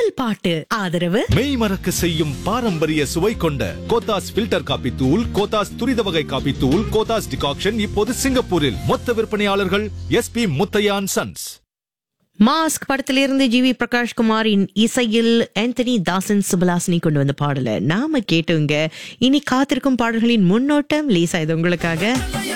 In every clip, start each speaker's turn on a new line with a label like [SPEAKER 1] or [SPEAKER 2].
[SPEAKER 1] முதல் பாட்டு ஆதரவு
[SPEAKER 2] மெய் மறக்க செய்யும் பாரம்பரிய சுவை கொண்ட கோத்தாஸ் ஃபில்டர் காபி தூள் கோத்தாஸ் துரித வகை காபி தூள் கோத்தாஸ் டிகாக்ஷன் இப்போது சிங்கப்பூரில் மொத்த விற்பனையாளர்கள் எஸ்பி முத்தையான் சன்ஸ்
[SPEAKER 1] மாஸ்க் படத்திலிருந்து ஜி வி பிரகாஷ் குமாரின் இசையில் ஆந்தனி தாசன் சுபலாசினி கொண்டு வந்த பாடலை நாம கேட்டோங்க இனி காத்திருக்கும் பாடல்களின் முன்னோட்டம் லேசா இது உங்களுக்காக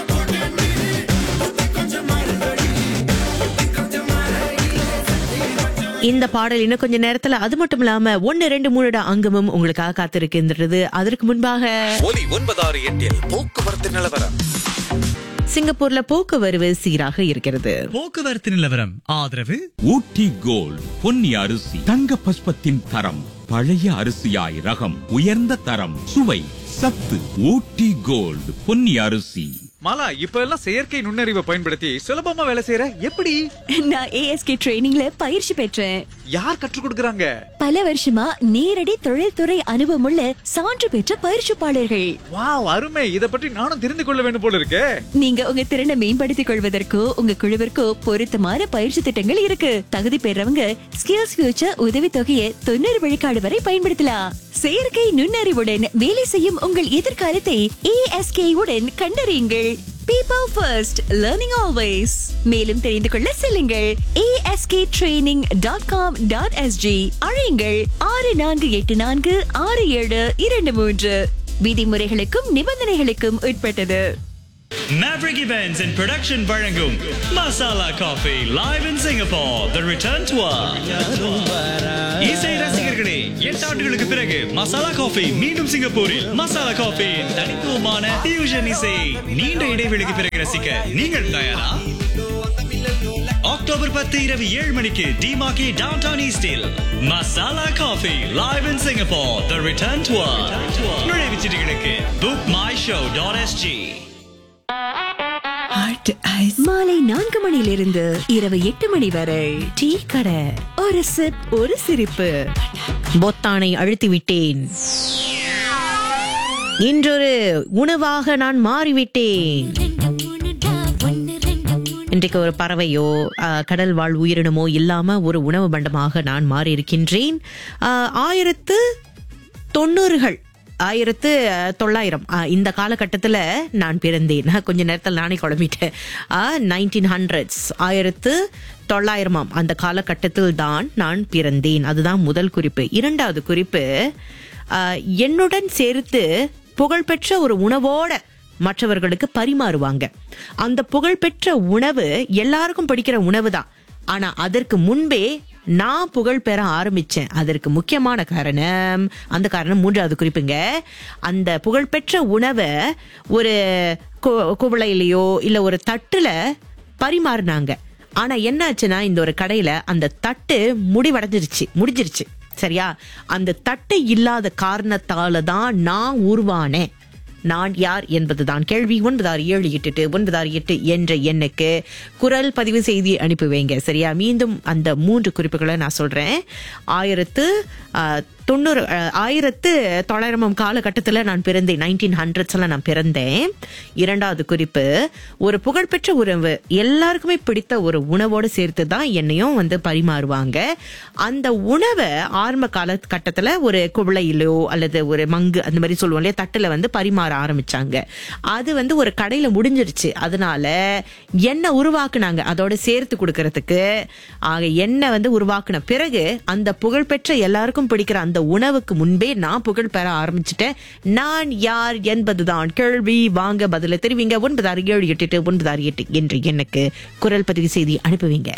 [SPEAKER 1] இந்த பாடல் இன்னும் கொஞ்ச நேரத்துல அது மட்டும் இல்லாம ஒன்னு ரெண்டு மூணுட அங்கமும் உங்களுக்காக காத்திருக்கின்றது அதற்கு முன்பாக
[SPEAKER 3] ஒலி ஒன்பதாறு எட்டில் போக்குவரத்து நிலவரம்
[SPEAKER 1] சிங்கப்பூர்ல போக்குவரவு சீராக இருக்கிறது
[SPEAKER 4] போக்குவரத்து நிலவரம் ஆதரவு
[SPEAKER 5] ஊட்டி கோல்ட் பொன்னி அரிசி தங்க பஸ்பத்தின் தரம் பழைய அரிசியாய் ரகம் உயர்ந்த தரம் சுவை சத்து ஊட்டி கோல்ட் பொன்னி அரிசி
[SPEAKER 3] மாலா இப்ப எல்லாம் செயற்கை நுண்ணறிவை பயன்படுத்தி சுலபமா வேலை செய்யற எப்படி
[SPEAKER 6] நான் ஏஎஸ்கே ட்ரைனிங்ல பயிற்சி பெற்றேன்
[SPEAKER 3] யார் கற்றுக் கொடுக்கறாங்க
[SPEAKER 6] பல வருஷமா நேரடி தொழில்துறை அனுபவமுள்ள சான்று பெற்ற பயிற்சிப்பாளர்கள்
[SPEAKER 3] வாவ் அருமை இத பற்றி நானும் தெரிந்து கொள்ள வேண்டும் போல இருக்கே
[SPEAKER 6] நீங்க உங்க திறனை மேம்படுத்திக் கொள்வதற்கோ உங்க குழுவிற்கோ பொருத்தமான பயிற்சி திட்டங்கள் இருக்கு தகுதி பெறவங்க ஸ்கில்ஸ் ஃபியூச்சர் உதவி தொகையை தொண்ணூறு விழுக்காடு வரை பயன்படுத்தலாம் செயற்கை நுண்ணறிவுடன் வேலை செய்யும் உங்கள் எதிர்காலத்தை ஏஎஸ்கே உடன் கண்டறியுங்கள் பீப்பிள் ஃபர்ஸ்ட் லேர்னிங் ஆல்வேஸ் மேலும் தெரிந்து கொள்ள செல்லுங்கள் ASK training dot com dot SG அழையுங்கள் ஆறு நான்கு எட்டு நான்கு ஆறு ஏழு இரண்டு மூன்று விதிமுறைகளுக்கும் நிபந்தனைகளுக்கும் உட்பட்டது
[SPEAKER 4] Maverick Events and Production வழங்கும் Masala coffee live in Singapore the return tour இசை ரசிகர்களே எட்டு ஆண்டுகளுக்கு பிறகு மசாலா காஃபி மீண்டும் சிங்கப்பூரில் மசாலா காஃபி தனித்துவமான ஃபியூஷன் இசை நீண்ட இடைவெளிக்கு பிறகு ரசிக்க நீங்கள் தயாரா அக்டோபர் பத்து இரவு ஏழு மணிக்கு டிமாக்கி டவுன் டவுன் ஈஸ்டில் Masala coffee live in Singapore the return tour நுழைவுச் சீட்டுகளுக்கு book my show dot SG
[SPEAKER 6] மாலை நான்கு மணியிலிருந்து இரவு எட்டு மணி வரை
[SPEAKER 1] டீ கடை
[SPEAKER 6] ஒரு சிப் ஒரு சிரிப்பு
[SPEAKER 1] பொத்தானை அழுத்தி விட்டேன் இன்றொரு உணவாக நான் மாறிவிட்டேன் இன்றைக்கு ஒரு பறவையோ அஹ், கடல் வாழ் உயிரினமோ இல்லாம ஒரு உணவு பண்டமாக நான் மாறி இருக்கின்றேன் அஹ், ஆயிரத்து தொண்ணூறுகள் ஆயிரத்து அஹ், தொள்ளாயிரம் அஹ், இந்த காலகட்டத்தில் நான் பிறந்தேன் கொஞ்ச நேரத்தில் நானே குழம்பிட்டேன் நைன்டீன் ஹண்ட்ரட்ஸ் ஆயிரத்து தொள்ளாயிரமாம் அந்த காலகட்டத்தில் தான் நான் பிறந்தேன் அதுதான் முதல் குறிப்பு இரண்டாவது குறிப்பு அஹ், என்னுடன் சேர்த்து புகழ்பெற்ற ஒரு உணவோட மற்றவர்களுக்கு பரிமாறுவாங்க அந்த புகழ்பெற்ற உணவு எல்லாருக்கும் பிடிக்கிற உணவு தான் ஆனா அதற்கு முன்பே நான் புகழ் பெற ஆரம்பிச்சேன் அதற்கு முக்கியமான காரணம் அந்த காரணம் மூன்றாவது குறிப்புங்க அந்த புகழ்பெற்ற உணவை ஒரு கு- குவளையிலையோ இல்ல ஒரு தட்டுல பரிமாறினாங்க ஆனா என்னாச்சுன்னா இந்த ஒரு கடையில அந்த தட்டு முடிவடைஞ்சிருச்சு முடிஞ்சிருச்சு சரியா அந்த தட்டு இல்லாத காரணத்தால தான் நான் உருவானேன் நான் யார் என்பதுதான் கேள்வி ஒன்பதாறு ஏழு எட்டு ஒன்பதாறு எட்டு என்ற எண்ணுக்கு குரல் பதிவு செய்தி அனுப்பி வைங்க சரியா மீண்டும் அந்த மூன்று குறிப்புகளை நான் சொல்றேன் ஆயிரத்து ஆஹ், தொண்ணூறு ஆஹ், ஆயிரத்து தொள்ளாயிரமாம் காலகட்டத்தில் நான் பிறந்தேன் நைன்டீன் ஹண்ட்ரட்ஸ்ல நான் பிறந்தேன் இரண்டாவது குறிப்பு ஒரு புகழ்பெற்ற உணவு எல்லாருக்குமே பிடித்த ஒரு உணவோடு சேர்த்து தான் என்னையும் வந்து பரிமாறுவாங்க அந்த உணவை ஆரம்ப காலகட்டத்தில் ஒரு குவளையிலோ அல்லது ஒரு மங்கு அந்த மாதிரி சொல்லுவோம் இல்லையா தட்டுல வந்து பரிமாற ஆரம்பிச்சாங்க அது வந்து ஒரு கடையில முடிஞ்சிருச்சு அதனால எண்ணெய் உருவாக்குனாங்க அதோட சேர்த்து கொடுக்கறதுக்கு ஆக எண்ணெய் வந்து உருவாக்குன பிறகு அந்த புகழ்பெற்ற எல்லாருக்கும் பிடிக்கிற அந்த உணவுக்கு முன்பே நான் புகழ் பெற ஆரம்பிச்சிட்டேன் நான் யார் என்பதுதான் கேள்வி வாங்க பதில தெரிவிங்க ஒன்பது ஆறு ஏழு எட்டு எட்டு ஒன்பது ஆறு எட்டு என்று எனக்கு குரல் பதிவு செய்தி அனுப்புவீங்க